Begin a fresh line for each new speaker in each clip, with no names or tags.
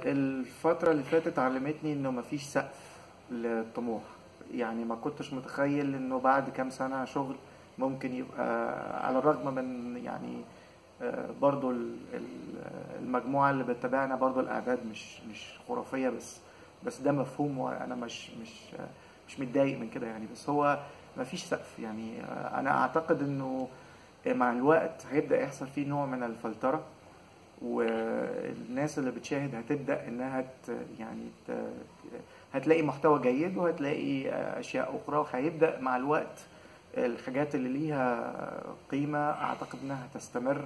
الفترة اللي فاتت علمتني انه مفيش سقف للطموح يعني ما كنتش متخيل انه بعد كام سنة شغل ممكن يبقى على الرغم من يعني آه، برضو ال- ال- المجموعة اللي بتتابعنا برضو الأعداد مش مش خرافية بس بس ده مفهوم وأنا مش مش آه، مش متضايق من كده يعني بس هو مفيش سقف يعني آه، أنا أعتقد إنه مع الوقت هيبدأ يحصل فيه نوع من الفلترة والناس اللي بتشاهد هتبدأ إنها ت يعني ت هتلاقي محتوى جيد وهتلاقي أشياء أخرى وهيبدأ مع الوقت الحاجات اللي ليها قيمة أعتقد إنها هتستمر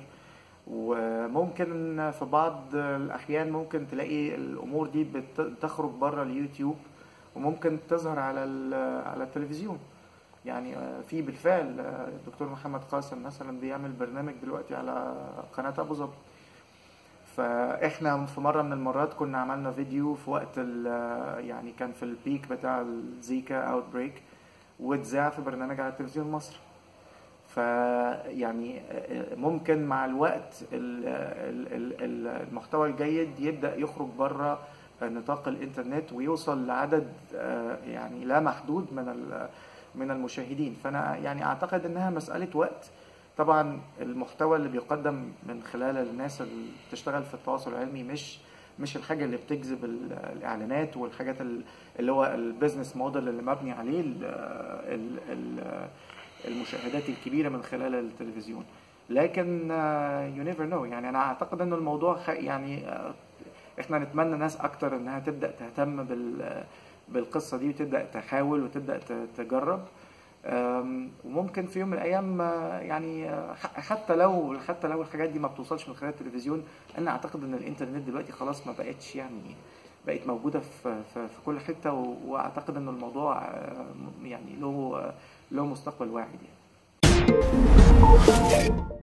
وممكن في بعض الأحيان ممكن تلاقي الأمور دي بت- بتخرج بره اليوتيوب وممكن تظهر على ال- على التلفزيون يعني آه، في بالفعل آه، الدكتور محمد قاسم مثلا بيعمل برنامج دلوقتي على قناة أبو ظبي فاحنا في مره من المرات كنا عملنا فيديو في وقت ال- يعني كان في البيك بتاع الزيكا اوت بريك واتذاع في برنامج على التلفزيون المصري فيعني ممكن مع الوقت ال- ال- ال- ال- المحتوى الجيد يبدا يخرج بره نطاق الانترنت ويوصل لعدد آه، يعني لا محدود من ال- من المشاهدين فانا يعني اعتقد انها مساله وقت طبعا المحتوى اللي بيقدم من خلال الناس اللي بتشتغل في التواصل العلمي مش مش الحاجه اللي بتجذب ال- الاعلانات والحاجات ال- اللي هو البيزنس موديل اللي مبني عليه ال- ال- ال- المشاهدات الكبيره من خلال التلفزيون لكن يو نيفر نو يعني انا اعتقد ان الموضوع خ- يعني آه، احنا نتمنى ناس اكتر انها تبدا تهتم بال بالقصه دي وتبدا تحاول وتبدا ت- تجرب أم، وممكن في يوم من الايام آه، يعني آه، ح- حتى لو حتى لو الحاجات دي ما بتوصلش من خلال التلفزيون انا اعتقد ان الانترنت دلوقتي خلاص ما بقتش يعني بقت موجوده في في, في كل حته و- واعتقد ان الموضوع آه، يعني له له مستقبل واعد يعني